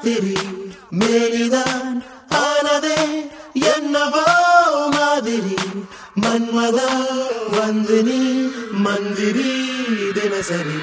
ராத்திரி மேனிதான் ஆனதே என்னவோ மாதிரி மன்மதா வந்து நீ மந்திரி தினசரி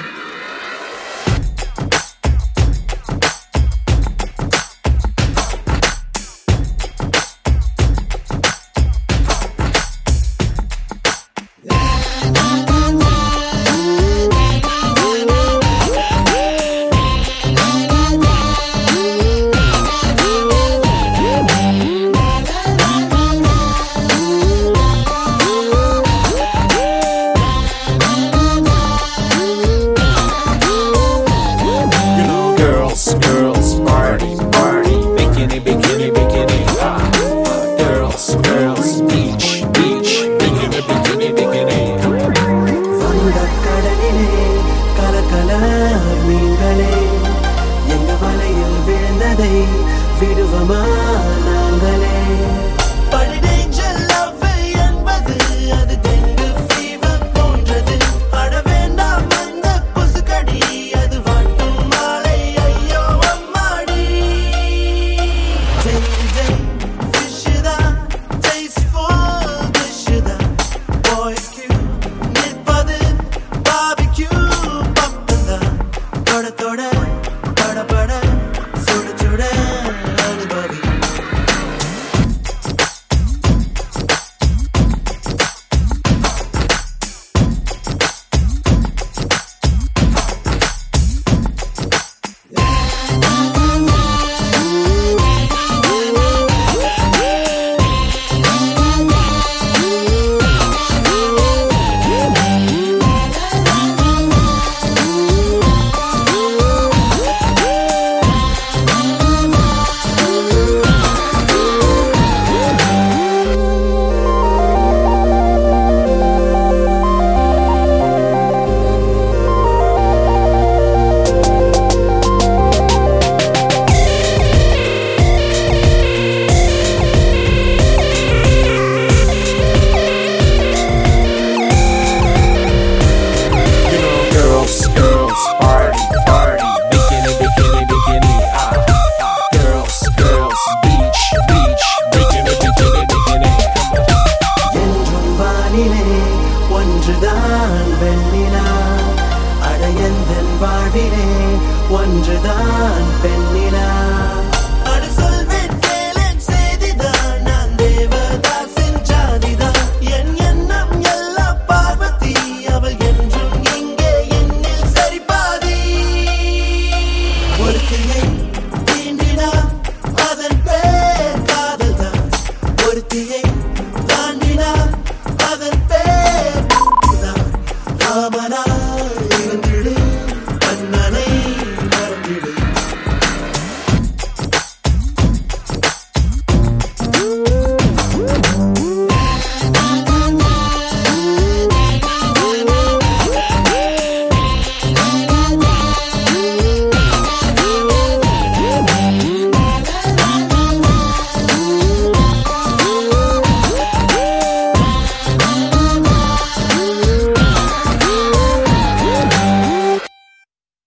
You know, girls, girls, party, party, bikini, bikini, bikini, ah. Girls, girls, beach, beach, bikini, bikini, bikini. வங்கக் கடலிலே கலக்கல மீன்களே எங்க வலையில் விழுந்ததை விடுவமா நாங்களே படி danger love என்பது அது dengue fever போன்றது. அட வேண்டாம் அந்த கொசுக்கடி, அது வாட்டும் மாலை, ஐயோ அம்மாடி. ஜெய் ஜெய் fish தான், tasteful dish தான். Boys Q நிற்பது barbecue பக்கம்தான். தொட தொட பட பட சுட சுட அனுபவி You know, girls, girls, party, party, bikini, bikini, bikini, ah. Girls, girls, beach, beach, bikini, bikini, bikini. என்றும் வானிலே ஒன்றுதான் வெண்ணிலா அடையந்தன் வாழ்விலே ஒன்றுதான் பெண்ணிலா அட சொல்வேன் கேளேன் செய்திதான் நான் தேவதாசின் ஜாதிதான் என் எண்ணம் எல்லா பார்வதி அவள் என்றும் இங்கே என்னில் சரிபாதி ஒருத்தியை